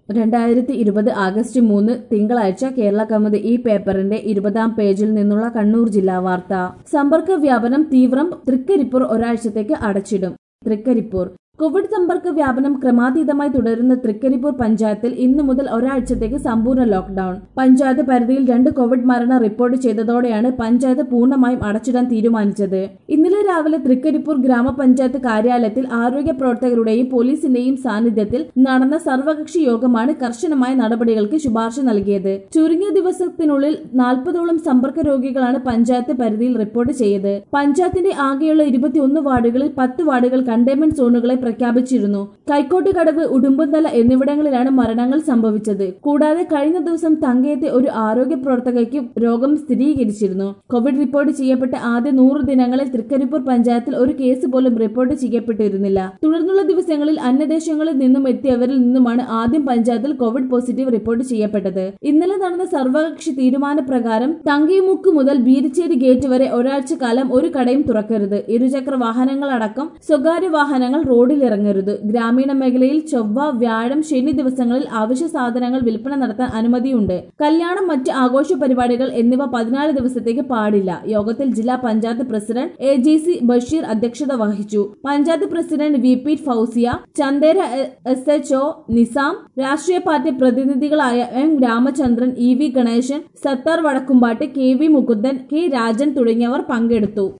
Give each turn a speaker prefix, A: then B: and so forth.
A: രണ്ടായിരത്തി ഇരുപത് ആഗസ്റ്റ് മൂന്ന് തിങ്കളാഴ്ച കേരള കൗമുദി ഈ പേപ്പറിന്റെ ഇരുപതാം പേജിൽ നിന്നുള്ള കണ്ണൂർ ജില്ലാ വാർത്ത സമ്പർക്ക വ്യാപനം തീവ്രം തൃക്കരിപ്പൂർ ഒരാഴ്ചത്തേക്ക് അടച്ചിടും തൃക്കരിപ്പൂർ കോവിഡ് സമ്പർക്ക വ്യാപനം ക്രമാതീതമായി തുടരുന്ന തൃക്കരിപ്പൂർ പഞ്ചായത്തിൽ ഇന്നു മുതൽ ഒരാഴ്ചത്തേക്ക് സമ്പൂർണ്ണ ലോക്ഡൌൺ പഞ്ചായത്ത് പരിധിയിൽ രണ്ട് കോവിഡ് മരണം റിപ്പോർട്ട് ചെയ്തതോടെയാണ് പഞ്ചായത്ത് പൂർണ്ണമായും അടച്ചിടാൻ തീരുമാനിച്ചത് ഇന്നലെ രാവിലെ തൃക്കരിപ്പൂർ ഗ്രാമപഞ്ചായത്ത് കാര്യാലയത്തിൽ ആരോഗ്യ പ്രവർത്തകരുടെയും പോലീസിന്റെയും സാന്നിധ്യത്തിൽ നടന്ന സർവകക്ഷി യോഗമാണ് കർശനമായ നടപടികൾക്ക് ശുപാർശ നൽകിയത് ചുരുങ്ങിയ ദിവസത്തിനുള്ളിൽ നാൽപ്പതോളം സമ്പർക്ക രോഗികളാണ് പഞ്ചായത്ത് പരിധിയിൽ റിപ്പോർട്ട് ചെയ്തത് പഞ്ചായത്തിന്റെ ആകെയുള്ള ഇരുപത്തിയൊന്ന് വാർഡുകളിൽ പത്ത് വാർഡുകൾ കണ്ടെയ്ൻമെന്റ് സോണുകളെ പ്രഖ്യാപിച്ചിരുന്നു കൈക്കോട്ട് കടവ് ഉടുമ്പന്തല എന്നിവിടങ്ങളിലാണ് മരണങ്ങൾ സംഭവിച്ചത് കൂടാതെ കഴിഞ്ഞ ദിവസം തങ്കയത്തെ ഒരു ആരോഗ്യ പ്രവർത്തകയ്ക്ക് രോഗം സ്ഥിരീകരിച്ചിരുന്നു കോവിഡ് റിപ്പോർട്ട് ചെയ്യപ്പെട്ട ആദ്യ നൂറ് ദിനങ്ങളിൽ തൃക്കരിപ്പൂർ പഞ്ചായത്തിൽ ഒരു കേസ് പോലും റിപ്പോർട്ട് ചെയ്യപ്പെട്ടിരുന്നില്ല തുടർന്നുള്ള ദിവസങ്ങളിൽ അന്യദേശങ്ങളിൽ നിന്നും എത്തിയവരിൽ നിന്നുമാണ് ആദ്യം പഞ്ചായത്തിൽ കോവിഡ് പോസിറ്റീവ് റിപ്പോർട്ട് ചെയ്യപ്പെട്ടത് ഇന്നലെ നടന്ന സർവകക്ഷി തീരുമാനപ്രകാരം തങ്കയമുക്ക് മുതൽ ബീരിച്ചേരി ഗേറ്റ് വരെ ഒരാഴ്ച കാലം ഒരു കടയും തുറക്കരുത് ഇരുചക്ര വാഹനങ്ങളടക്കം സ്വകാര്യ വാഹനങ്ങൾ റോഡിൽ ഇറങ്ങരുത് ഗ്രാമീണ മേഖലയിൽ ചൊവ്വ വ്യാഴം ശനി ദിവസങ്ങളിൽ അവശ്യ സാധനങ്ങൾ വിൽപ്പന നടത്താൻ അനുമതിയുണ്ട് കല്യാണം മറ്റ് ആഘോഷ പരിപാടികൾ എന്നിവ പതിനാല് ദിവസത്തേക്ക് പാടില്ല യോഗത്തിൽ ജില്ലാ panchayat president A G C Basheer അധ്യക്ഷത വഹിച്ചു panchayat president V P Fousiya Chandera S H O Nizam രാഷ്ട്രീയ പാർട്ടി പ്രതിനിധികളായ M Ramachandran E V Ganesan Sathar Vadakkumpattu K V Mukundan K Rajan തുടങ്ങിയവർ പങ്കെടുത്തു